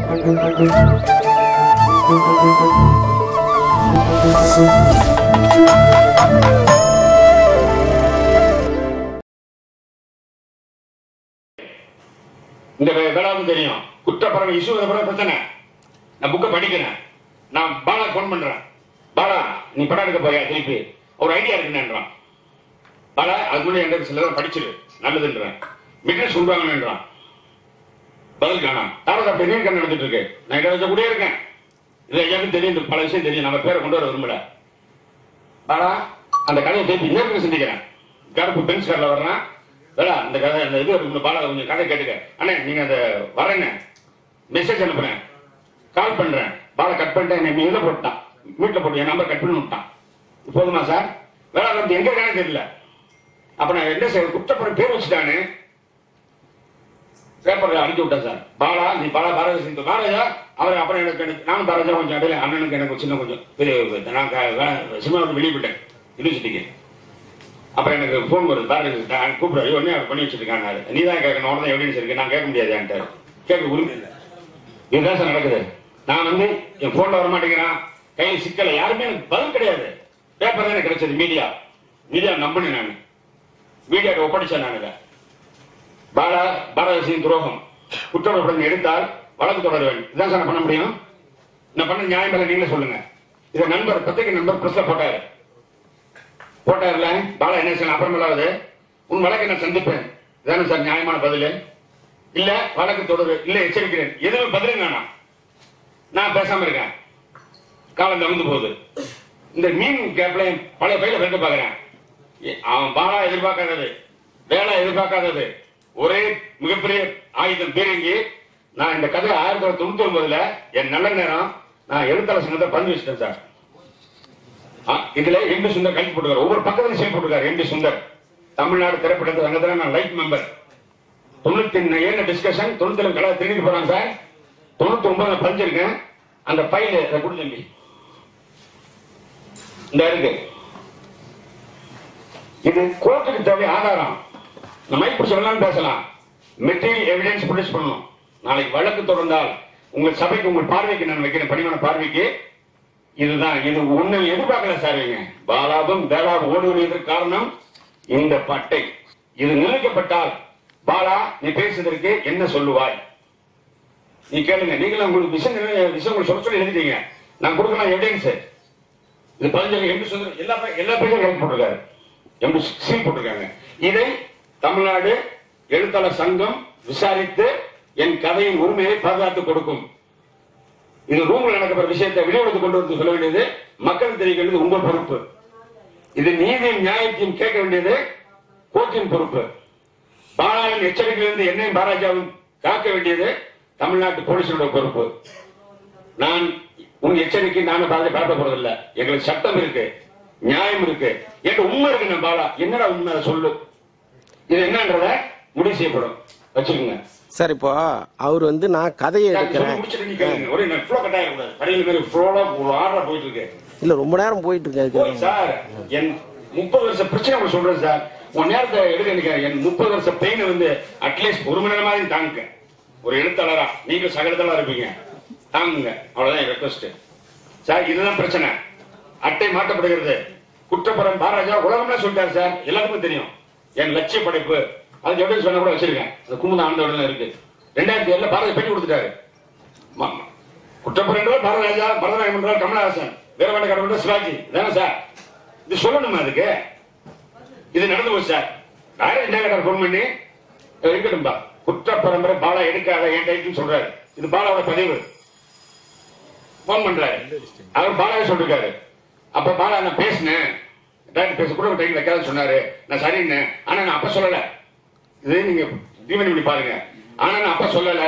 இந்த வே- வேளாவும் தெரியும் குற்றப்பறவை இஷ்யூ பிரச்சனை நான் புக்கை படிக்கிறேன் நான் பாலா ஃபோன் பண்றேன் பாலா நீ படம் எடுக்க போறியா திருப்பி ஒரு ஐடியா இருக்குன்றான் பாலா அது முன்னாடி என்கிட்ட சில படிச்சிரு நல்லதுன்றேன் மிட்னஸ் சொல்றாங்கன்றான் பதில் காணாம் தாரதா பெரிய கண் நடந்துட்டு இருக்கு நான் இட வச்ச கூட இருக்கேன் இது ஐயாவுக்கு தெரியும் இந்த பல விஷயம் தெரியும் நம்ம பேரை கொண்டு வர விரும்பல பாலா அந்த கதையை திருப்பி நேருக்கு சிந்திக்கிறேன் கருப்பு பென்ஸ் கார்ல வர்றான் வேடா அந்த கதை அந்த இது இந்த பாலா கொஞ்சம் கதை கேட்டுக்க அண்ணே நீங்க அந்த வரேன்னு மெசேஜ் அனுப்புறேன் கால் பண்றேன் பாலை கட் பண்ணிட்டேன் என்னை இதில் போட்டான் வீட்டில் போட்டு என் நம்பர் கட் பண்ணி விட்டான் போதுமா சார் வேலை வந்து எங்க இருக்கானே தெரியல அப்ப நான் என்ன செய்ய குற்றப்படம் பேர் வச்சுட்டானு பேப்பர்ல அனுப்பி விட்டேன் சார் பாலா நீ பாலா பாரத சிந்து பாரதா அவர் அப்புறம் எனக்கு எனக்கு நானும் பாரதா கொஞ்சம் இடையில அண்ணனுக்கு எனக்கு சின்ன கொஞ்சம் பெரிய நான் சினிமா விட்டு வெளியே போயிட்டேன் யூனிவர்சிட்டிக்கு அப்புறம் எனக்கு ஃபோன் வருது பாரதி நான் கூப்பிடுறாரு உடனே அவர் பண்ணி வச்சிருக்காங்க நீ தான் கேட்கணும் உடனே எவிடன்ஸ் இருக்கு நான் கேட்க முடியாது என்கிட்ட கேட்க உரிமை இல்லை இதுதான் சார் நடக்குது நான் வந்து என் போன்ல வர மாட்டேங்கிறான் கையில் சிக்கல யாருமே எனக்கு பதில் கிடையாது பேப்பர் தான் எனக்கு கிடைச்சது மீடியா மீடியா நம்பினேன் நான் மீடியாட்ட ஒப்படைச்சேன் நான் இதை பாலா பாரதசியின் துரோகம் குற்றப்படம் எடுத்தால் வழக்கு தொடர வேண்டும் இதான் சார் நான் பண்ண முடியும் நான் பண்ண நியாயம் இல்லை நீங்களே சொல்லுங்க இதை நண்பர் பத்திரிகை நண்பர் பிரஸ்ல போட்டாரு போட்டார்ல பாலா என்ன செய்யலாம் அப்புறமேலாவது உன் வழக்கை நான் சந்திப்பேன் இதானே சார் நியாயமான பதில் இல்ல வழக்கு தொடரு இல்ல எச்சரிக்கிறேன் எதுவும் பதிலும் வேணாம் நான் பேசாம இருக்கேன் காலம் தகுந்து போகுது இந்த மீன் கேப்ல பழைய பையில வெண்டு பாக்குறேன் எ- அவன் பாலா எதிர்பார்க்காதது வேலை எதிர்பார்க்காதது ஒரே மிகப்பெரிய ஆயுதம் பீரங்கி நான் இந்த கதை ஆயிரத்தி தொள்ளாயிரத்தி தொண்ணூத்தி ஒன்பதுல என் நல்ல நேரம் நான் எழுத்தாளர் சங்கத்தை பதிவு வச்சிட்டேன் சார் ஆ, இதுல எம் டி சுந்தர் கல்வி போட்டுக்காரு ஒவ்வொரு பக்கத்துல சேர்ந்து போட்டுக்காரு எம் டி சுந்தர் தமிழ்நாடு திரைப்படத்து சங்கத்துல நான் லைஃப் மெம்பர் தொண்ணூத்தி ஏழு டிஸ்கஷன் தொண்ணூத்தி ஏழு கடை திரும்பி போறாங்க சார் தொண்ணூத்தி ஒன்பது நான் பதிஞ்சிருக்கேன் அந்த ஃபைல் அதை கொடு தம்பி இந்த இருக்கு இது கோர்ட்டுக்கு தேவை ஆதாரம் நம்ம இப்படி சொல்லலாம் பேசலாம் மெட்டீரியல் எவிடன்ஸ் ப்ரொடியூஸ் பண்ணணும் நாளைக்கு வழக்கு தொடர்ந்தால் உங்கள் சபைக்கு உங்கள் பார்வைக்கு நான் வைக்கிறேன் பணிவான பார்வைக்கு இதுதான் இது ஒண்ணு எதிர்பார்க்கல சார் இவங்க பாலாவும் பேலாவும் ஓடி வருவதற்கு காரணம் இந்த பட்டை இது நிரூபிக்கப்பட்டால் பாலா நீ பேசுவதற்கு என்ன சொல்லுவாய் நீ கேளுங்க நீங்களும் உங்களுக்கு விஷயம் விஷயம் உங்களுக்கு சொல்ல சொல்லி எழுதிட்டீங்க நான் கொடுக்கலாம் எவிடன்ஸ் இது பதினஞ்சு எம்பி சுந்தரம் எல்லா பே- எல்லா பேரும் எழுதி போட்டிருக்காரு எம்பி சீல் போட்டிருக்காங்க இதை தமிழ்நாடு எழுத்தாளர் சங்கம் விசாரித்து என் கதையின் உரிமையை பாதுகாத்து கொடுக்கும் இது ரூம்ல நடக்கிற விஷயத்தை வெளியுறவு கொண்டு வந்து சொல்ல வேண்டியது மக்கள் தெரிவிக்க வேண்டியது உங்க பொறுப்பு இது நீதியும் நியாயத்தையும் கேட்க வேண்டியது கோர்ட்டின் பொறுப்பு பாலாவின் எச்சரிக்கையிலிருந்து என்னையும் பாராஜாவும் காக்க வேண்டியது தமிழ்நாட்டு போலீஸோட பொறுப்பு நான் உன் எச்சரிக்கை நானும் பாதை பரப்ப போறதில்ல எங்களுக்கு சட்டம் இருக்கு நியாயம் இருக்கு என்கிட்ட உண்மை இருக்கு நான் பாலா என்னடா உண்மை அதை சொல்லு இது என்னன்றத முடிவு செய்யப்படும் வச்சுக்கோங்க சார் இப்போ அவர் வந்து நான் கதையை நான் சொல்லி எடுக்கிறேன் முடிச்சிட்டு நீ கேளுங்க ஒரே நான் ஃப்ளோ கட்டாய கூடாது கடையில் மாதிரி ஃப்ளோல ஒரு ஆர்டரா போயிட்டு இருக்கு இல்ல ரொம்ப நேரம் போயிட்டு போய் இருக்காரு சார் என் முப்பது வருஷம் பிரச்சனை உங்களுக்கு சொல்றேன் சார் உன் நேரத்தை எடுக்க எனக்கு என் முப்பது வருஷம் பெயின் வந்து அட்லீஸ்ட் ஒரு மணி நேரமாவது தாங்குங்க ஒரு எழுத்தாளரா நீங்க சக எழுத்தாளரா இருப்பீங்க தாங்குங்க அவ்வளவுதான் என் ரெக்வஸ்ட் சார் இதுதான் பிரச்சனை அட்டை மாற்றப்படுகிறது குற்றப்படம் பாராஜா உலகம்லாம் சொல்லிட்டாரு சார் எல்லாருக்கும் தெரியும் என் லட்சிய படைப்பு அதுக்கு எப்படி சொன்ன கூட வச்சிருக்கேன் அந்த குமுத ஆனந்தோட இருக்கு ரெண்டாயிரத்தி ஏழுல பாரத பெட்டி கொடுத்துட்டாரு ம- ம- குற்றப்படம் பாரதராஜா பரதநாயகம் என்றால் கமலஹாசன் வீரவாண்ட கடவுள் சிவாஜி தானே சார் இது சொல்லணுமா அதுக்கு இது நடந்து போச்சு சார் வேற என்ன கேட்டார் ஃபோன் பண்ணி "இது இருக்கட்டும்பா குற்ற பரம்பரை பாலா எடுக்காத என் டைட்டில் சொல்றாரு இது பாலாவோட பதிவு ஃபோன் பண்றாரு அவர் பாலாவே சொல்லிருக்காரு அப்ப பாலா நான் பேசினேன் டைட்டில் பேச கூட டைட்டில் வைக்காத சொன்னாரு நான் சரின்னு ஆனா நான் அப்ப சொல்லல இது நீங்க தீவனி பண்ணி பாருங்க ஆனா நான் அப்ப சொல்லல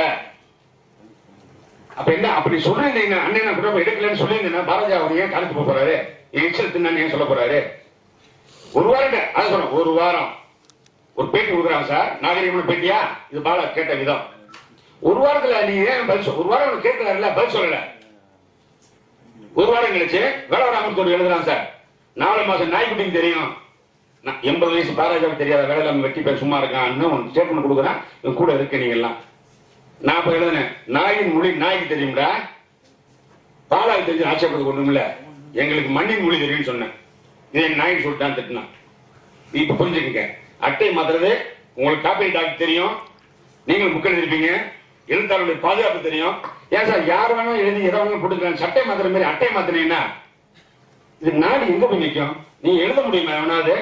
அப்ப என்ன அப்படி சொல்லிருந்தீங்க அண்ணன் நான் கூட எடுக்கலன்னு சொல்லியிருந்தேன்னா பாரதியா அவர் ஏன் காலத்து போக போறாரு எச்சரித்து ஏன் சொல்ல போறாரு ஒரு வாரம் அது சொல்றேன் ஒரு வாரம் ஒரு பேட்டி கொடுக்குறாங்க சார் நாகரிகமான பேட்டியா இது பாலா கேட்ட விதம் ஒரு வாரத்துல நீ ஏன் பதில் சொல் ஒரு வாரம் அவனுக்கு கேட்கல பதில் சொல்லல ஒரு வாரம் கழிச்சு வேளாராமத்தோடு எழுதுறான் சார் நாலு மாசம் நாய்க்குட்டிக்கு தெரியும் நான் எண்பது வயசு பாராஜாவுக்கு தெரியாத வேலை வெட்டி பேர் சும்மா இருக்கான்னு உனக்கு ஸ்டேட்மெண்ட் கொடுக்குறான் இவன் கூட இருக்க நீங்க எல்லாம் நான் இப்ப எழுதுனேன் நாயின் மொழி நாய்க்கு தெரியும்டா பாலாக்கு தெரிஞ்சு ஆட்சேபத்து கொண்டும் இல்ல எங்களுக்கு மண்ணின் மொழி தெரியும்னு சொன்னேன் இதை நாயின் சொல்லிட்டான் திட்டினான் இப்ப புரிஞ்சுக்கங்க அட்டை மாத்துறது உங்களுக்கு காப்பி டாக்டர் தெரியும் நீங்களும் புக் எழுதிருப்பீங்க எழுத்தாளருடைய பாதுகாப்பு தெரியும் ஏன் சார் யார் வேணாலும் எழுதி எதை வேணாலும் போட்டுக்கலாம் சட்டை மாத்துற மாதிரி அட்டை மாத்தினீங்கன்னா இது நாடு எங்க போய் நிற்கும் நீங்க எழுத முடியுமா எவனாவது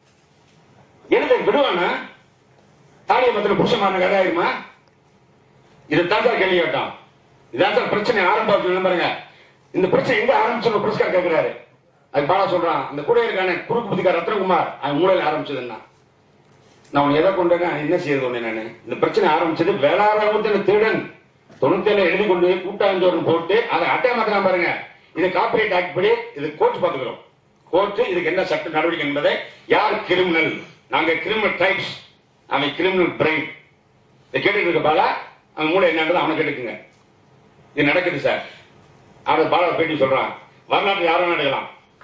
எழுத விடுவானா தாலியை மாத்திர புருஷமான கதை ஆயிருமா இதைத்தான் சார் கேள்வி கேட்டோம் இதான் சார் பிரச்சனை ஆரம்பம் பாருங்க இந்த பிரச்சனை எங்க ஆரம்பிச்சு புரஸ்கார் கேட்கிறாரு அது பாலா சொல்றான் இந்த கூட இருக்கான குறுக்கு புத்திக்கார் ரத்னகுமார் அவன் மூலையில் ஆரம்பிச்சதுன்னா நான் உன்னை எதை கொண்டேன்னா என்ன செய்யறது உடனே நானு இந்த பிரச்சனை ஆரம்பிச்சது வேளாராமத்தின் திருடன் தொண்ணூத்தி ஏழு எழுதி கொண்டு போய் கூட்டாஞ்சோறும் போட்டு அதை அட்டை மாத்திரம் பாருங்க இது காப்பிரைட் ஆக்ட் படி இது கோர்ட் பாத்துக்கிறோம் கோர்ட் இதுக்கு என்ன சட்ட நடவடிக்கை என்பதை யார் கிரிமினல் நாங்க கிரிமினல் டைப்ஸ் அவன் கிரிமினல் பிரெயின் இதை கேட்டுட்டு இருக்க பாலா அவன் மூளை என்னன்றது அவனை கேட்டுக்குங்க இது நடக்குது சார் அவன் பாலா பேட்டி சொல்றான் வரலாற்று யாரும் எடுக்கலாம்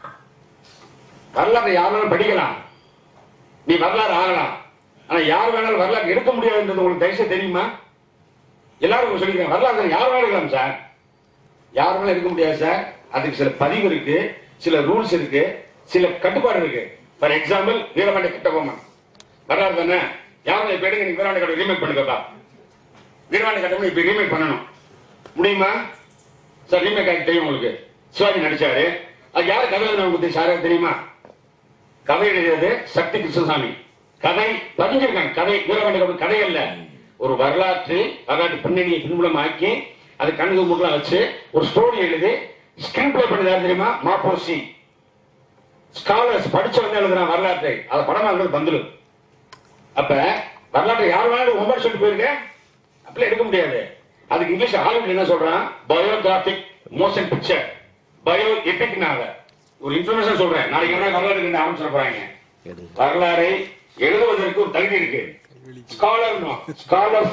வரலாற்றை யார் வேணாலும் படிக்கலாம் நீ வரலாறு ஆகலாம் ஆனா யார் வேணாலும் வரலாறு எடுக்க முடியாதுன்றது உங்களுக்கு தயவுசெய்து தெரியுமா எல்லாரும் சொல்லிக்கிறேன் வரலாறு யார் வேணாலும் எடுக்கலாம் சார் யார் வேணாலும் எடுக்க முடியாது சார் அதுக்கு சில பதிவு இருக்கு சில ரூல்ஸ் இருக்கு சில கட்டுப்பாடு இருக்கு ஃபார் எக்ஸாம்பிள் வீரபாண்டிய கட்டபொம்மன் வரலாறு தானே யாரும் இப்ப எடுங்க நீங்க வீரபாண்டிய கட்ட ரீமேக் பண்ணுங்கப்பா வீரபாண்டிய கட்டபொம்மன் இப்ப ரீமேக் பண்ணணும் முடியுமா சார் ரீமேக் ஆகி தெரியும் உங்களுக்கு சிவாஜி நடிச்சாரு அது யாரு கதை எழுதுனவங்க உங்களுக்கு சாரா தெரியுமா கதை எழுதியது சக்தி கிருஷ்ணசாமி கதை பதிஞ்சிருக்காங்க கதை வீரபாண்டிய கதை அல்ல ஒரு வரலாற்று வரலாற்று பின்னணியை பின்புலம் ஆக்கி அது கண்ணுக்கு முக்கலாம் வச்சு ஒரு ஸ்டோரி எழுதி ஸ்கிரீன் பிளே பண்ணது யார் தெரியுமா மாப்போசி ஸ்காலர்ஸ் படிச்சவங்க எழுதுறான் வரலாற்றை அதை படமா இருக்கிறது பந்துலு அப்ப வரலாற்றை யார் வேணாலும் ஒவ்வொரு சொல்லிட்டு போயிருக்க அப்படிலாம் எடுக்க முடியாது அதுக்கு இங்கிலீஷ் ஹாலிவுட் என்ன சொல்றான் பயோகிராபிக் மோஷன் பிக்சர் பயோ எபிக்னாக ஒரு இன்ஃபர்மேஷன் சொல்றேன் நாளைக்கு என்ன வரலாறு கண்டு ஆரம்பிச்சிட போறாங்க வரலாறை எழுதுவதற்கு ஒரு தகுதி இருக்கு scholar scholar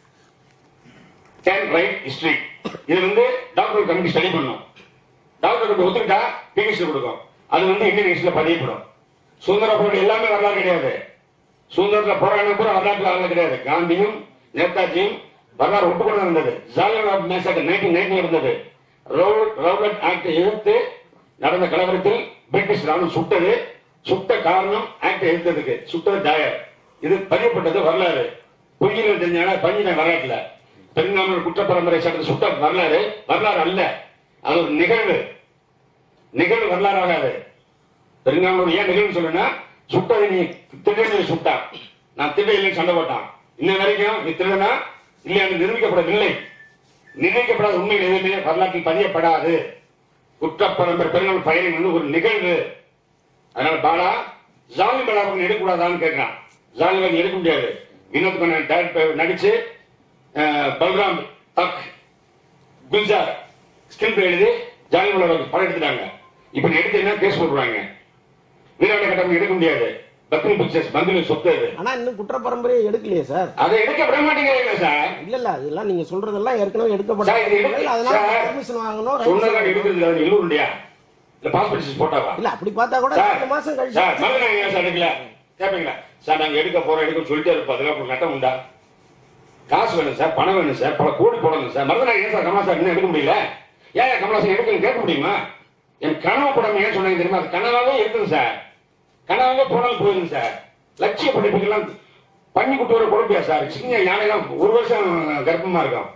can write history இது வந்து டாக்டர் கமிட்டி ஸ்டடி பண்ணும் டாக்டர் கமிட்டி ஒத்துக்கிட்டா பிஹெச்டி கொடுக்கும் அது வந்து இந்தியன் ஹிஸ்டரியில் பதியப்படும் சுதந்திர போராட்டம் எல்லாமே வரலாறு கிடையாது சுதந்திரத்துல போராட்டம் கூட வரலாற்று வரலாறு கிடையாது காந்தியும் நேதாஜியும் வரலாறு ஒப்புக்கொண்டு இருந்தது ஜாலியன் மேசக்கர் நைன்டீன் நைன்டி இருந்தது ரவுலட் ஆக்ட் எதிர்த்து நடந்த கலவரத்தில் பிரிட்டிஷ் ராணுவம் சுட்டது சுட்ட காரணம் ஆக்ட் எதிர்த்ததுக்கு சுட்டது ஜாயர் இது பதியப்பட்டது வரலாறு பொய்யில் தெரிஞ்சாங்க பஞ்சின வரலாற்றுல பெருங்காமல் குற்ற பரம்பரை சட்டத்தை சுட்ட வரலாறு வரலாறு அல்ல அது ஒரு நிகழ்வு நிகழ்வு வரலாறு ஆகாது பெருங்காமல் ஏன் நிகழ்வு சொல்லுன்னா சுட்டதை நீ திருடனை சுட்டா நான் திருட இல்லைன்னு சண்டை போட்டான் இன்ன வரைக்கும் நீ திருடனா இல்லையா நிரூபிக்கப்படவில்லை நிர்ணயிக்கப்படாத உண்மைகள் எதுவுமே வரலாற்றில் பதியப்படாது குற்றப்பரம்பரை பெருங்கள் பயணம் வந்து ஒரு நிகழ்வு அதனால பாலா ஜாலி பலாபன் எடுக்கக்கூடாதான்னு கேட்கிறான் ஜாலிபன் எடுக்க முடியாது வினோத் கண்ணன் டைரக்டர் நடிச்சு அஹ், பல்ராம் தக் குல்ஜார் ஸ்கிரிப்ட் எழுதி ஜாலி பலாபன் படம் எடுத்துட்டாங்க இப்ப நீ எடுத்தீங்கன்னா கேஸ் போட்டுருவாங்க வீராட்ட கட்டம் எடுக்க முடியாது பத்னி பிக்சர்ஸ் மந்திரி சொத்து அது ஆனா இன்னும் குற்ற பரம்பரையை எடுக்கலையே சார் அதை எடுக்க விட மாட்டேங்கிறீங்க சார் இல்ல இல்ல அதெல்லாம் நீங்க சொல்றதெல்லாம் ஏற்கனவே சார், இது எடுக்கப்பட்ட எடுக்க- அதனால சார், பெர்மிஷன் வாங்கணும் சொன்னதான் ரைட்ஸ் எடுக்கிறது அது எல்லூர் இல்லையா இல்ல பாஸ்போர்ட் போட்டாவா இல்ல அப்படி பார்த்தா கூட சார், ரெண்டு மாசம் சார் கழிச்சு மறுநாள் ஏன் சார் எடுக்கல கேட்பீங்களா சார் நாங்க எடுக்க போறோம் எடுக்க சொல்லிட்டே இருப்போம் அதுக்கு அப்புறம் நட்டம் உண்டா காசு வேணும் சார் பணம் வேணும் சார் பல கோடி போடணும் சார் மறுநாள் ஏன் சார் கமலா சார் இன்னும் எடுக்க முடியல ஏன் கமலாசன் எடுக்கணும் கேட்க முடியுமா என் கனவு படம் ஏன் சொன்னீங்க தெரியுமா அது கனவாவே இருக்குது சார் கனவாவே போனாலும் போயிருங்க சார் லட்சிய படிப்புக்கெல்லாம் பண்ணி கொடுத்து வர குழப்பியா சார் சின்ன யானைலாம் ஒரு வருஷம் கர்ப்பமா இருக்கும்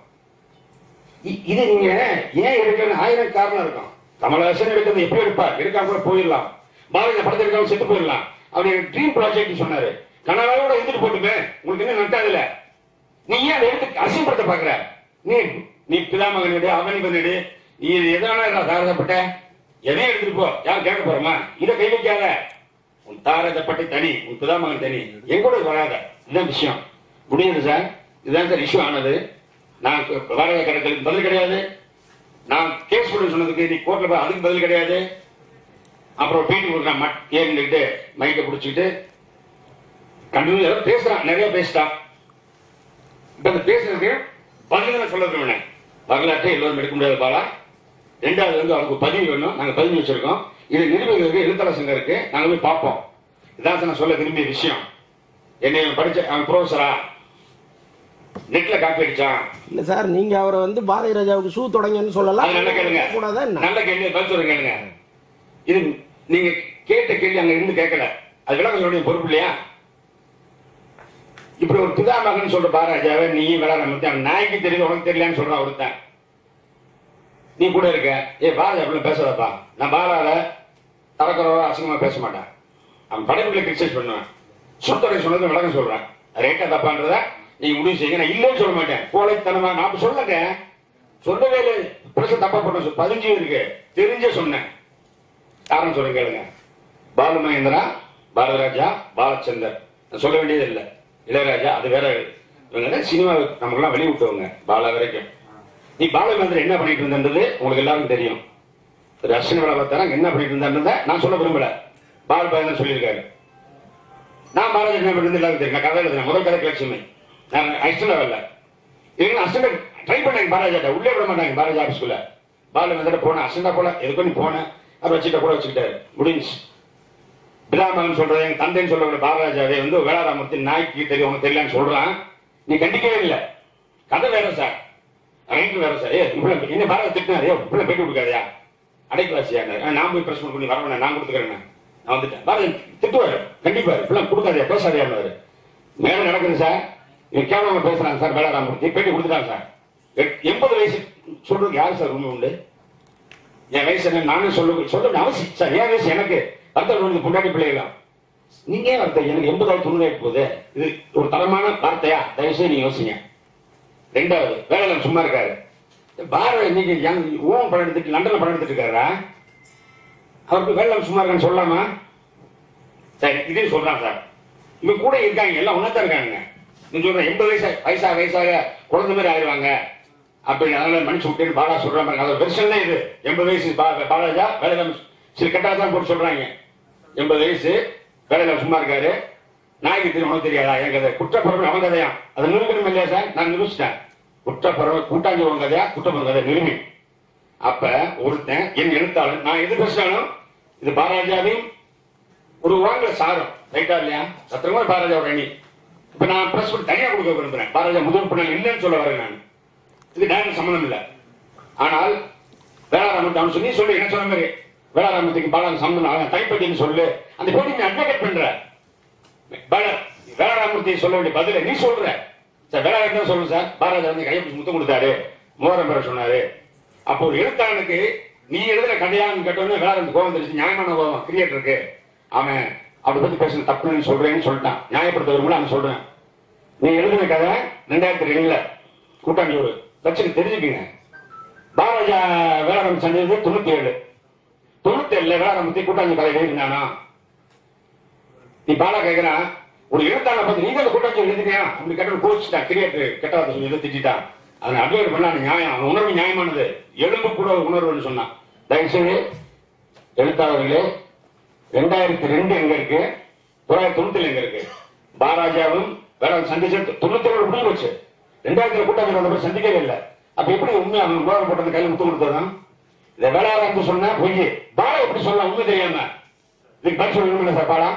இ- இது நீங்க ஏன் எடுக்கணும் ஆயிரம் காரணம் இருக்கும் கமலஹாசன் எடுக்கிறது எப்படி எடுப்பார் எடுக்காம கூட போயிடலாம் பாரதிய படத்தை எடுக்காம செத்து போயிடலாம் அவர் ட்ரீம் ப்ராஜெக்ட் சொன்னாரு கனவாவோட எடுத்துட்டு போட்டுமே உங்களுக்கு என்ன நட்டாதுல நீ ஏன் அதை எடுத்து அசிங்கப்படுத்த பாக்குற நீ நீ பிதாமகன் எடு அவனிபன் எடு நீ எதனால நான் தாரதப்பட்ட எதையும் எடுத்துட்டு போ யார் கேட்க போறோமா இதை கை வைக்காத உன் தாரதப்பட்டு தனி உன் பிதாமகன் தனி என் கூட வராத இதுதான் விஷயம் முடியுது சார் இதுதான் சார் இஷ்யூ ஆனது நான் வாடகை கணக்கு பதில் கிடையாது நான் கேஸ் போட சொன்னதுக்கு நீ கோர்ட்ல போய் அதுக்கு பதில் கிடையாது அப்புறம் பேட்டி கொடுக்குறான் மட் ஏறிட்டு மைக்கை பிடிச்சிக்கிட்டு கண்டினியூ பேசுறான் நிறைய பேசிட்டான் இப்ப அந்த பேசுறதுக்கு பதில் தான் சொல்ல விரும்பினேன் வரலாற்றை எல்லோரும் எடுக்க முடியாது பாலா ரெண்டாவது வந்து அவருக்கு பதிவு வேணும் நாங்க பதிவு வச்சிருக்கோம் இது நிரூபிக்கிறதுக்கு எழுத்தாளர் சங்கம் இருக்கு நாங்க போய் பார்ப்போம் இதான் சார் நான் சொல்ல விரும்பிய விஷயம் என்னை இவன் படிச்ச அவன் ப்ரொஃபஸரா நெட்ல காப்பி அடிச்சான் இல்ல சார் நீங்க அவரை வந்து பாரதி ராஜாவுக்கு ஷூ தொடங்கன்னு சொல்லலாம் அது நல்ல கேளுங்க கூடாதா என்ன நல்ல கேள்வி பதில் சொல்லுங்க கேளுங்க இது நீங்க கேட்ட கேள்வி அங்க இருந்து கேட்கல அது விளக்கம் சொல்ல பொறுப்பு இல்லையா இப்படி ஒரு பிதா மகன் சொல்ற பாராஜாவை நீ விளாட அவன் நாய்க்கு தெரியுது உனக்கு தெரியலன்னு சொல்றான் ஒருத்தன் நீ கூட இருக்க ஏ பாரதி அப்படிலாம் பேசாதப்பா நான் பாலால தரக்குறவா அசிங்கமா பேச மாட்டேன் அவன் படைப்புகளை கிரிட்டிசைஸ் பண்ணுவேன் சுத்தரை சொன்னது விளக்கம் சொல்றேன் ரேட்டா தப்பான்றத நீங்க முடிவு செய்யுங்க நான் இல்லைன்னு சொல்ல மாட்டேன் கோழைத்தனமா நான் அப்ப சொல்லங்க சொல்லவே இல்லை பிரச்சனை தப்பா பண்ண சொல் பதிஞ்சு இருக்கு தெரிஞ்சே சொன்னேன் காரணம் சொல்லுங்க கேளுங்க பாலு மகேந்திரா பாரதராஜா பாலச்சந்தர் நான் சொல்ல வேண்டியது இல்லை இளையராஜா அது வேற இவங்க சினிமா நமக்கெல்லாம் வெளியிட்டவங்க பாலா வரைக்கும் நீ பாலமேந்திரன் என்ன பண்ணிட்டு இருந்தது உங்களுக்கு எல்லாருக்கும் தெரியும் திரு அஸ்வினி வளர்த்தாரங்க என்ன பண்ணிட்டு இருந்தான்றத நான் சொல்ல விரும்பல பால் பயந்தன் சொல்லியிருக்காரு நான் பாலாஜி என்ன பண்ணிட்டு எல்லாருக்கும் தெரியும் நான் கதை எழுதுறேன் முதல் கதை லட்சுமி நான் அஸ்வின வரல இவங்க அஸ்வின ட்ரை பண்ணாங்க பாலாஜாட்ட உள்ளே விட மாட்டாங்க பாலாஜி ஆபீஸ்க்குள்ள பாலமேந்திர போன அஸ்வினா போல எதுக்கும் நீ போன அவர் வச்சுட்ட கூட வச்சுக்கிட்டாரு முடிஞ்சு பிராமகன் சொல்றது எங்க தந்தைன்னு சொல்ற பாலராஜாவே வந்து வேளாராமூர்த்தி நாய்க்கு தெரியும் உனக்கு தெரியலன்னு சொல்றான் நீ கண்டிக்கவே இல்லை கதை வேற சார் ரைட்டு வேற சார் ஏ இவ்வளவு என்ன பாரத திட்டினாரு ஏ இவ்வளவு பேட்டி கொடுக்காதயா அடைக்கலாசியா நான் போய் பிரச்சனை பண்ணி வரவேன் நான் கொடுத்துக்கிறேன் நான் வந்துட்டேன் பாரத திட்டுவாரு கண்டிப்பா இப்பெல்லாம் கொடுக்காதயா பேசாதயான்னு மேல நடக்குது சார் இவன் கேவலமா பேசுறாங்க சார் வேளாராமூர்த்தி பேட்டி கொடுத்துட்டாங்க சார் எ- எண்பது வயசு சொல்றதுக்கு யாரு சார் உண்மை உண்டு என் வயசு என்ன நானும் சொல்ல சொல்ல வேண்டிய அவசியம் சார் என் வயசு எனக்கு வருத்தம் வந்து பொண்டாட்டி பிள்ளைகளாம் நீங்க ஏன் வருத்தம் எனக்கு எண்பதாவது தொண்ணூறு போகுது இது ஒரு தரமான வார்த்தையா தயவுசெய்து நீங்க யோசிங்க ரெண்டாவது வேலையில சும்மா இருக்காரு பாரத இன்னைக்கு யங் ஓம் படம் எடுத்துட்டு லண்டன்ல படம் எடுத்துட்டு இருக்காரா அவருக்கு வேலை சும்மா இருக்கான்னு சொல்லலாமா சரி இதே சொல்றான் சார் இவங்க கூட இருக்காங்க எல்லாம் ஒன்னதான் இருக்காங்க நீ சொல்ற எண்பது வயசு வயசா வயசாக குழந்தை மாதிரி ஆயிடுவாங்க அப்படி அதனால மனுஷன் விட்டு பாலா சொல்ற மாதிரி அது வெர்ஷன் இது எண்பது வயசு பா- பாலாஜா வேலையில சில கட்டாக தான் போட்டு சொல்றாங்க எண்பது வயசு வேலையில சும்மா இருக்காரு நாய்க்கு தெரியும் உனக்கு தெரியாதா என் கதை குற்றப்பறவை அவன் கதையா அதை நிரூபணம் இல்லையா சார் நான் நிரூபிச்சிட்டேன் குற்றப்பறவை கூட்டாஞ்சி உன் கதையா குற்றப்பறவை கதை நிரூபி அப்ப ஒருத்தன் என் எழுத்தாளன் நான் எது பேசினாலும் இது பாராஜாவையும் ஒரு வாங்கல சாரம் ரைட்டா இல்லையா சத்திரமா பாரதியாவோட அணி இப்ப நான் பிரஸ் பண்ணி தனியா கொடுக்க விரும்புறேன் பாரதியா முதல் பண்ண இல்லைன்னு சொல்ல வரேன் நான் இது டைரக்ட் சம்பந்தம் இல்ல ஆனால் வேளாராமத்து அவன் சொல்லி சொல்லு என்ன சொன்ன மாதிரி வேளாராமத்துக்கு பாலாஜி சம்பந்தம் அவன் கைப்பற்றின்னு சொல்லு அந்த போட்டி நீ அட்வொகேட் பண்ற வேளா- வேளாராமூர்த்தி சொல்ல வேண்டிய பதில நீ சொல்ற சார் வேளாண் தான் சொல்லுங்க சார் பாரதியார் வந்து கையை பிடிச்சு முத்தம் கொடுத்தாரு மோரம் பெற சொன்னாரு அப்போ ஒரு எழுத்தாளனுக்கு நீ எழுதுற கதையான்னு கேட்டோன்னு வேளாண் கோவம் தெரிஞ்சு நியாயமான கோவம் கிரியேட்டருக்கு அவன் அப்படி பத்தி பேசுன தப்புன்னு சொல்றேன்னு சொல்லிட்டான் நியாயப்படுத்த விரும்பல அவன் சொல்றேன் நீ எழுதின கதை ரெண்டாயிரத்தி ரெண்டுல கூட்டாஞ்சோறு வச்சுட்டு தெரிஞ்சுக்குங்க பாரதியா வேளாண் சந்தது தொண்ணூத்தி ஏழு தொண்ணூத்தி ஏழுல வேளாண் கூட்டாஞ்சு கதை எழுதினானா நீ பாலா கேக்குறான் ஒரு எழுத்தாளர் பார்த்து நீங்க அந்த கூட்டாட்சி எழுதினியா அப்படி கேட்ட கோச்சிட்டான் கிரியேட்டர் கெட்ட வார்த்தை சொல்லி எதை திட்டான் அதை அட்வைட் பண்ண நியாயம் அவன் உணர்வு நியாயமானது எலும்பு கூட உணர்வுன்னு சொன்னான் தயவுசெய்து எழுத்தாளர்களே ரெண்டாயிரத்தி ரெண்டு எங்க இருக்கு தொள்ளாயிரத்தி தொண்ணூத்தி எங்க இருக்கு பாராஜாவும் வேற சந்திச்சு தொண்ணூத்தி ஏழு முடிவு வச்சு ரெண்டாயிரத்துல கூட்டாட்சி வந்தப்ப சந்திக்கவே இல்லை அப்ப எப்படி உண்மை அவன் உணர்வு போட்டது கையில் முத்து கொடுத்ததான் இதை வேளாண் சொன்னா பொய் பாலா எப்படி சொல்லலாம் உண்மை தெரியாம இதுக்கு பதில் சொல்லணும்ல சார் பாலா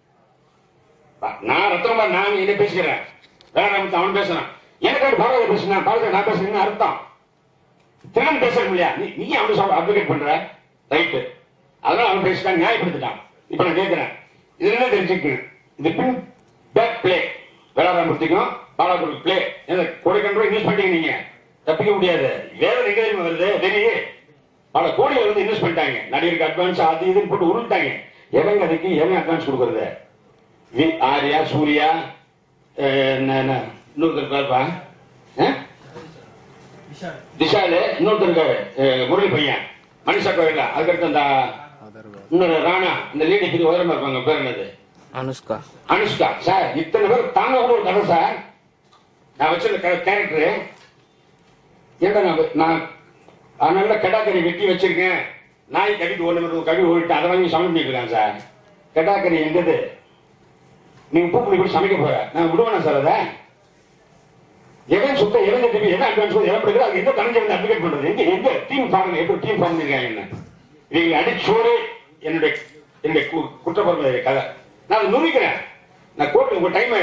நான் ரத்தனமா நான் என்ன பேசுகிறேன் வேற அவன் பேசுறான் எனக்கு பாரத பேசுனா பாரத நான் பேசுறேன்னு அர்த்தம் திருடன் பேசுறேன் இல்லையா நீ நீ அவனு சொல்ற அட்வொகேட் பண்ற ரைட்டு அதனால அவன் பேசிட்டான் நியாயப்படுத்திட்டான் இப்ப நான் கேட்கிறேன் இது என்ன தெரிஞ்சுக்கணும் இது பின் பேக் பிளே வேளாராமூர்த்திக்கும் பாலாபுரம் பிளே கோடிக்கணக்கு ரூபாய் இன்வெஸ்ட் பண்ணிட்டீங்க நீங்க தப்பிக்க முடியாது வேற எங்க தெரியுமா வருது வெளியே பல கோடிகள் வந்து இன்வெஸ்ட் பண்ணிட்டாங்க நடிகருக்கு அட்வான்ஸ் அது இதுன்னு போட்டு உருட்டாங்க எவன் கதைக்கு எவன் அட்வான்ஸ் கொடுக்கறது வி ஆர்யா சூர்யா அஹ், என்ன என்ன இன்னொருத்தர் இருப்பாருப்பா அஹ்? விஷாலு இன்னொருத்தர் இருக்காரு அஹ், முரளி பையன் மனுஷா கோயில்ல அதுக்கடுத்து அந்த இன்னொரு ராணா இந்த லீடி பிரி உதரமா இருப்பாங்க பேர் என்னது அனுஷ்கா அனுஷ்கா சார் இத்தனை பேர் தாங்க கூட ஒரு கதை சார் நான் வச்சிருந்த கேரக்டர் ஏன்டா நான் வ- நான் அதனால கெடாக்கறி வெட்டி வச்சிருக்கேன் நாய் கடிட்டு ஒண்ணு கடி ஓடிட்டு அதை வாங்கி சமைச்சு இருக்காங்க சார் கெடாக்கறி எங்கது நீ உப்பு புளி போட்டு சமைக்க போற நான் விடுவேனா சார் அதை எவன் சுத்த எவன் திருப்பி எவன் அட்வான்ஸ் எவன் படுக்கிற அது எந்த தனஞ்சு வந்து அட்வொகேட் பண்றது எங்க எங்க டீம் ஃபார்ம் எப்படி டீம் ஃபார்ம் பண்ணிருக்காங்க என்ன இவங்க அடிச்சோடு என்னுடைய என்னுடைய கு- குற்றப்பரம்பரை கதை நான் அதை நுரிக்கிறேன் நான் கோர்ட்டு உங்க டைம் ஆயிடும்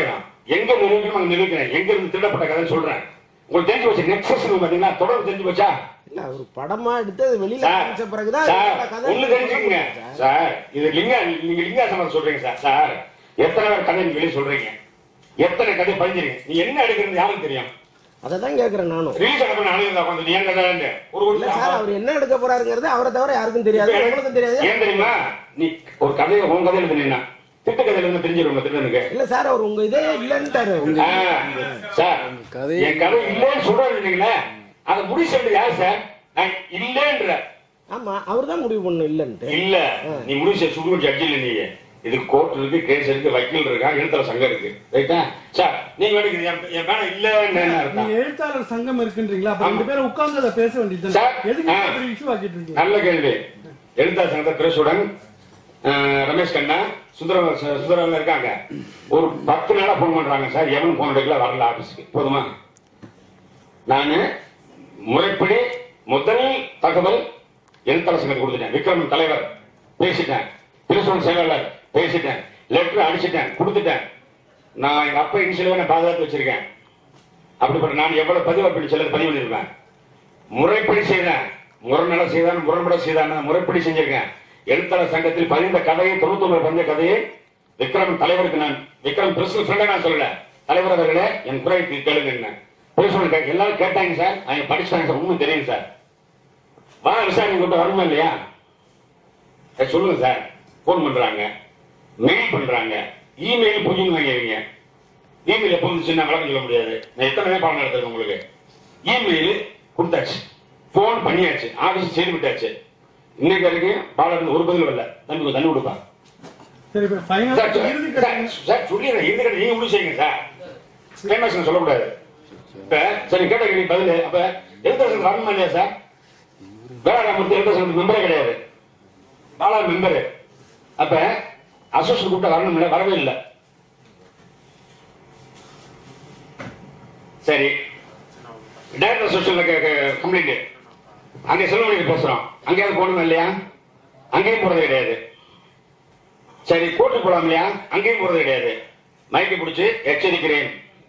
எங்க நிரூபிக்கணும் அங்க நிரூபிக்கிறேன் எங்க இருந்து திருடப்பட்ட கதை சொல்றேன் உங்களுக்கு தெரிஞ்சு போச்சு நெக்ஸஸ் பாத்தீங்கன்னா தொடர்பு தெரிஞ்சு போச்சா இல்ல ஒரு படமா எடுத்து அது வெளியில சார் காமிச்ச பிறகுதான் சார் இந்த கதை ஒண்ணு தெரிஞ்சுக்கங்க சார் இது லிங்கா நீங்க லிங்காசனம் சொல்றீங்க சார் சார் எத்தனை பேர் கதை நீங்க வெளியே சொல்றீங்க எத்தனை கதை பதிஞ்சிருங்க நீ என்ன எடுக்கிறது யாருக்கு தெரியும் அதை தான் கேக்குறேன் நானும் ரிலீஸ் பண்ண அழுகுதா உட்காந்து நீ ஏன் கதை ஒரு இல்ல சார் ஒரு அவர் என்ன எடுக்க போறாருங்கிறது அவரை தவிர யாருக்கும் தெரியாது உங்களுக்கும் தெரியாது ஏன் தெரியுமா நீ ஒரு கதையை உன் கதையில எழுதுனா திட்டு கதையில இருந்து தெரிஞ்சிருங்க திருடனுக்கு இல்ல சார் அவர் உங்க இதே இல்லன்ட்டாரு உங்க ஆ, சார் என் கதை இல்லைன்னு சொல்றாரு இல்லைங்களா அதை முடிவு சொல்றது யார் சார் நான் இல்லைன்ற ஆமா அவர் தான் முடிவு பண்ணும் இல்லன்ட்டு இல்ல நீ முடிவு செய்ய சுப்ரீம் ஜட்ஜி இல்ல நீ இது கோர்ட் இருக்கு கேஸ் இருக்கு வக்கீல் இருக்கா எழுத்தர சங்கம் இருக்கு ரைட்டா சார் நீங்க வேணுங்க என் என் மேல இல்லன்னு அர்த்தம் நீங்க எழுத்தாளர் சங்கம் இருக்குன்றீங்களா அப்ப ரெண்டு பேரும் உட்கார்ந்து அதை பேச வேண்டியது சார், எதுக்கு ஆ. இப்படி இஷ்யூ ஆக்கிட்டு இருக்கீங்க நல்ல கேள்வி எழுத்தாளர் சங்கத்தை பிரசுடன் ரமேஷ் கண்ணா சுந்தரம் சுந்தரம் இருக்காங்க ஒரு பத்து நாளா போன் பண்றாங்க சார் எவனும் போன் எடுக்கல வரல ஆபீஸ்க்கு போதுமா நானு முறைப்படி முதல் தகவல் எழுத்தாளர் சங்கத்துக்கு கொடுத்துட்டேன் விக்ரமன் தலைவர் பேசிட்டேன் திருசூர் செயலாளர் பேசிட்டேன் லெட்டர் அடிச்சிட்டேன் கொடுத்துட்டேன் நான் எங்க அப்பா இனிஷியலாக நான் பாதுகாத்து வச்சிருக்கேன் அப்படிப்பட்ட நான் எவ்வளவு பதிவு அப்படி சிலர் பதிவு பண்ணிருப்பேன் முறைப்படி செய்தேன் முரண்நட செய்தான் முரண்பட செய்தான் முறைப்படி செஞ்சிருக்கேன் எழுத்தாளர் சங்கத்தில் பதிந்த கதையை தொண்ணூத்தி ஒன்பது பதிந்த கதையை விக்ரம் தலைவருக்கு நான் விக்ரம் பிரசிடல் ஃப்ரெண்டா நான் சொல்லல தலைவர் அவர்களே என் குறை கேளுங்க என்ன போய் சொல்லுங்க எல்லாரும் கேட்டாங்க சார் அவங்க படிச்சாங்க சார் உண்மை தெரியும் சார் வா விசாரணை கொண்டு வரணுமா இல்லையா ஏ, சொல்லுங்க சார் போன் பண்றாங்க மெயில் பண்றாங்க இமெயில் புரிஞ்சுன்னு வாங்கிடுவீங்க இமெயில் எப்போ வந்துச்சுன்னா விளக்கம் சொல்ல முடியாது நான் எத்தனை நேரம் பாடம் நடத்துறேன் உங்களுக்கு இமெயில் கொடுத்தாச்சு போன் பண்ணியாச்சு ஆபீஸ் செய்து விட்டாச்சு இன்னைக்கு வரைக்கும் பாடம் ஒரு பதில் வரல தம்பி தண்ணி கொடுப்பா சரி இப்ப ஃபைனல் சார், சார், இறுதி சார், கட்டணம் சார், சொல்லிடுறேன். இறுதி கட்டணம் நீங்க முடிவு செய்யுங்க சார். கிளைமேக்ஸ் சொல்லக்கூடாது. இப்ப, சரி, கேட்ட கேள்வி பதிலு. அப்ப, எழுத்தர் சங்கம் வரணுமா இல்லையா சார்? வேளாண்மூர்த்தி எழுத்தர் சங்கத்துக்கு மெம்பரே கிடையாது. பாலா மெம்பரு. அப்ப, அசோசியேஷன் கூப்பிட்டா வரணும் இல்ல, வரவே இல்லை. சரி டைரக்டர் அசோசியேஷன்ல கம்ப்ளைண்ட் அங்கே செல்வமணிக்கு பேசுறோம் அங்கேயாவது போகணுமா இல்லையா அங்கேயும் போறது கிடையாது சரி கோர்ட்டு போலாம் இல்லையா அங்கேயும் போறது கிடையாது மைக்கை பிடிச்சு எச்சரிக்கிறேன்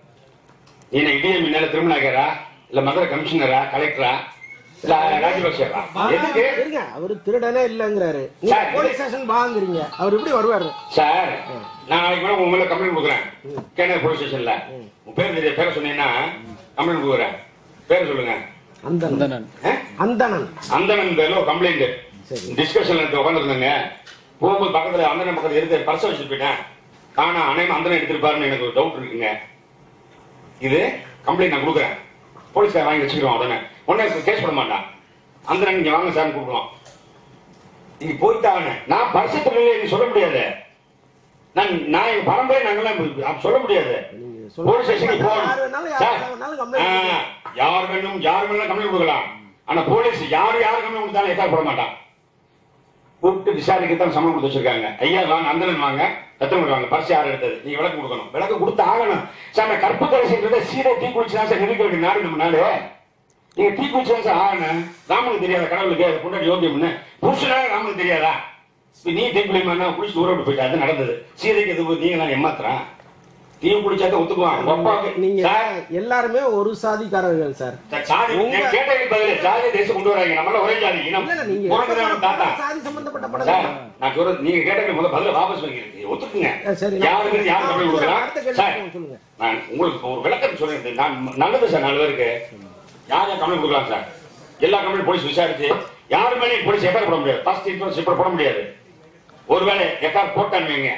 நீ என்ன இடிஎம் மேல திருமணாகரா இல்ல மதுரை கமிஷனரா கலெக்டரா இல்ல ராஜபக்சேவா எதுக்கு இருங்க அவரு திருடனே இல்லங்கிறாரு நீங்க சார், போலீஸ் ஸ்டேஷன் வாங்குறீங்க அவர் எப்படி வருவாரு சார் நான் நாளைக்கு மேல உங்க மேல கம்ப்ளைண்ட் கொடுக்குறேன் கேனர் போலீஸ் ஸ்டேஷன்ல உங்க பேர் தெரிய பேரை சொன்னீங்கன்னா கம்ப்ளைண்ட் கொடுக்குறேன் பேரை சொல்லுங்க அந்தணன் ஆ? அந்தணன் அந்தனன் பேர்ல ஒரு கம்ப்ளைண்ட் சரி. டிஸ்கஷன்ல உட்காந்துருந்தாங்க போகும்போது பக்கத்துல அந்தனன் பக்கத்துல எடுத்து பர்ஸ் வச்சுட்டு போயிட்டேன் ஆனா அனைவரும் அந்தனன் எடுத்திருப்பாருன்னு எனக்கு ஒரு டவுட் இருக்குங்க இது கம்ப்ளைண்ட் நான் கொடுக்குறேன் போலீஸ்கார வாங்கி வச்சுக்கிறோம் உடனே உடனே கேஸ் போட மாட்டான் அந்தனன் நீங்க வாங்க சார்னு கூப்பிடுவோம் நீங்க போயிட்டாங்க நான் பரிசு தொழிலே நீ சொல்ல முடியாது நான் நான் எங்க பரம்பரை நாங்கெல்லாம் சொல்ல முடியாது நீங்க சொல்லுங்க. போலீஸ் ஸ்டேஷனுக்கு யார் போகணும் வேணாலும் யார் சார், வேணாலும் complaint ஆ, கொடுக்கலாம். யார் வேணும் யார் வேணாலும் கம்ப்ளைண்ட் கொடுக்கலாம் ஆனா போலீஸ் யார் யார் கம்ப்ளைண்ட் கொடுத்தாலும் எஃப்ஐஆர் போட மாட்டான் கூப்பிட்டு விசாரிக்கத்தான் சம்மன் கொடுத்து வச்சிருக்காங்க ஐயா வாங்க அந்தனன் வாங்க எத்தனை மணி வாங்க பரிசு யார் எடுத்தது நீங்க விளக்கு கொடுக்கணும் விளக்கு கொடுத்து ஆகணும் சார் நான் கற்பு கடைசின்றத சீதை தீ குளிச்சு தான் சார் நிறுத்த வேண்டிய நாடு நம்ம நாடு நீங்க தீ குளிச்சு தான் சார் ஆகணும் ராமனுக்கு தெரியாத கடவுளுக்கு அது கொண்டாடி யோகியம்னு புருஷனாக ராமனுக்கு தெரியாதா இப்ப நீ தீ குளிமா குளிச்சு ஊற விட்டு போயிட்டா அது நடந்தது சீதைக்கு எது நீங்க நான் ஏமாத்துறான் தீ குளிச்சாதான் ஒத்துக்குவான் உங்க அப்பாவுக்கு நீங்க சார் எல்லாருமே ஒரு சாதிக்காரர்கள் சார் சார், சாதி உங்க- நான் கேட்டதுக்கு பதிலு ஜாதி தேசம் கொண்டு வராங்க நம்மள ஒரே ஜாதி இனம் இல்ல, இல்ல, நீங்க பிறந்தது அவன் தாத்தா சாதி சம்பந்தப்பட்ட சார் படம் நான் சொல்றது நீங்க கேட்டதுக்கு முதல்ல பதில வாபஸ் வாங்கிருக்கு ஒத்துக்குங்க ஆ, சரி, நான் யாருக்கு யார் கம்பெனி கொடுக்கலாம் அடுத்த கேள்வி சார் சொல்லுங்க. நான் உங்களுக்கு ஒரு விளக்கம் சொல்லியிருந்தேன் நான் நல்லது சார் நாலு பேருக்கு யார் யார் கம்பெனி கொடுக்கலாம் சார் எல்லா கம்பெனி போலீஸ் விசாரிச்சு யாரு மேலே போலீஸ் எஃப்ஐஆர் போட முடியாது ஃபர்ஸ்ட் இன்ஃபரன்ஸ் இப்போ போட முடியாது ஒருவேளை எஃப்ஐஆர் போட்டான்னு வைங்க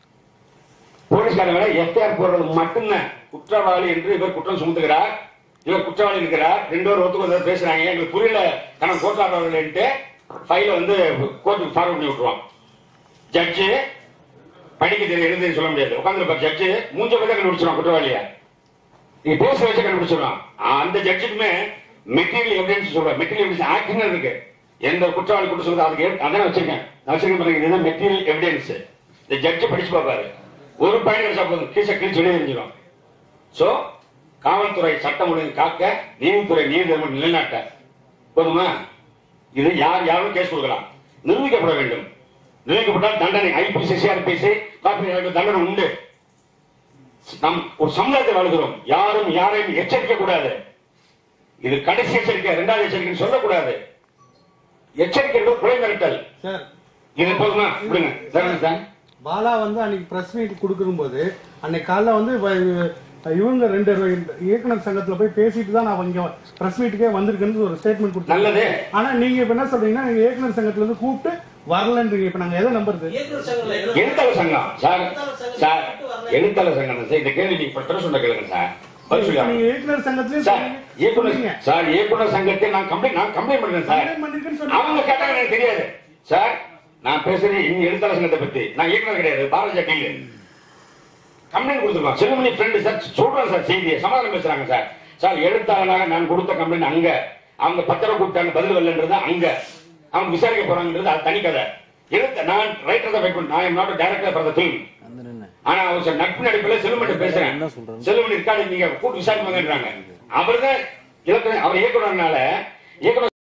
போலீஸ்காரங்க எஃப்ஐஆர் போடுறது மட்டும்தான் குற்றவாளி என்று இவர் குற்றம் சுமத்துகிறார் இவர் குற்றவாளி இருக்கிறார் ரெண்டு பேரும் ஒத்துக்கு வந்து பேசுறாங்க எங்களுக்கு புரியல கணக்கு கோட்டாளர்கள்ட்டு ஃபைல வந்து கோர்ட்டுக்கு ஃபார்வர்ட் பண்ணி விட்டுருவான் ஜட்ஜு படிக்க தெரிய எழுதி சொல்ல முடியாது உட்காந்துருப்பார் ஜட்ஜு மூஞ்ச பத்தி கண்டுபிடிச்சிருவான் குற்றவாளிய நீங்க பேச வச்சு கண்டுபிடிச்சிருவான் அந்த ஜட்ஜுக்குமே மெட்டீரியல் எவிடன்ஸ் சொல்றேன் மெட்டீரியல் எவிடன்ஸ் ஆக்டிங் இருக்கு எந்த குற்றவாளி குற்றம் சொல்றது அதுக்கு எ- அதான் வச்சிருக்கேன் நான் வச்சிருக்கேன் பாருங்க இதுதான் மெட்டீரியல் எவிடன்ஸ் இந்த ஜட்ஜ் படிச்சு பார்ப்பாரு ஒரு பயன் கிடைச்சா போதும் கீழே கிழிச்சு வெளியே தெரிஞ்சிடும் சோ காவல்துறை சட்டம் ஒழுங்கு காக்க நீதித்துறை நீதி தர்மம் நிலைநாட்ட போதுமா இது யார் யாரும் கேஸ் கொடுக்கலாம் நிரூபிக்கப்பட வேண்டும் நிரூபிக்கப்பட்டால் தண்டனை ஐபிசி சிஆர்பிசி காப்பி தண்டனை உண்டு நாம் ஒரு சமுதாயத்தை வாழ்கிறோம் யாரும் யாரையும் எச்சரிக்க கூடாது இது கடைசி எச்சரிக்கை இரண்டாவது எச்சரிக்கை சொல்லக்கூடாது எச்சரிக்கை என்பது குறை மிரட்டல் சார் இது போதுமா விடுங்க சரவணன் சார் பாலா வந்து அன்னைக்கு பிரஸ் மீட் கொடுக்கும்போது அன்னைக்கு காலைல வந்து வ- இவங்க ரெண்டு இயக்குனர் சங்கத்துல போய் பேசிட்டு தான் நான் இங்க பிரஸ் மீட்டுக்கே வந்திருக்கேன்னு ஒரு ஸ்டேட்மெண்ட் கொடுத்தேன் நல்லது ஆனா நீங்க இப்ப என்ன சொல்றீங்கன்னா நீங்க இயக்குனர் சங்கத்துல இருந்து கூப்பிட்டு வரலன்றீங்க இப்ப நாங்க எதை நம்புறது எழுத்தாளர் சங்கம் சார் சார் எழுத்தாளர் சங்கம் சார் இந்த கேள்வி நீங்க பத்திர சொன்ன கேளுங்க சார் பதில் இப்ப சொல்லுங்க நீங்க இயக்குனர் சங்கத்திலயும் சார் சொன்னீங்க. இயக்குனர் சார் இயக்குனர் சங்கத்தை நான் கம்ப்ளைண்ட் நான் கம்ப்ளைண்ட் பண்றேன் சார் complaint பண்ணிருக்கேன்னு சொன்னீங்க. அவங்க கேட்டாங்க எனக்கு தெரியாது சார் நான் பேசுறது இந்த எழுத்தாளர் சங்கத்தை பத்தி நான் இயக்குனர் கிடையாது பாரதிய டீலு கம்ப்ளைண்ட் கொடுத்துருக்கோம் செல்வமணி ஃப்ரெண்டு சார் சொல்றேன் சார் செய்தியை சமாதானம் பேசுறாங்க சார் சார் எழுத்தாளராக நான் கொடுத்த கம்ப்ளைண்ட் அங்க அவங்க பத்திரம் கொடுத்தாங்க பதில் வரலன்றது அங்க அவங்க விசாரிக்க போறாங்கன்றது அது தனி கதை எழுத்த நான் ரைட்டர் தான் வெயிட் நான் am not director for the film ஆனா அவர் சார் நட்பு நடிப்புல செல்வமணி பேசுறேன் செல்வமணி இருக்காது நீங்க கூட்டு விசாரிப்பாங்கன்றாங்க அவர் தான் இலக்கண அவர் இயக்குனர்னால இயக்குனர்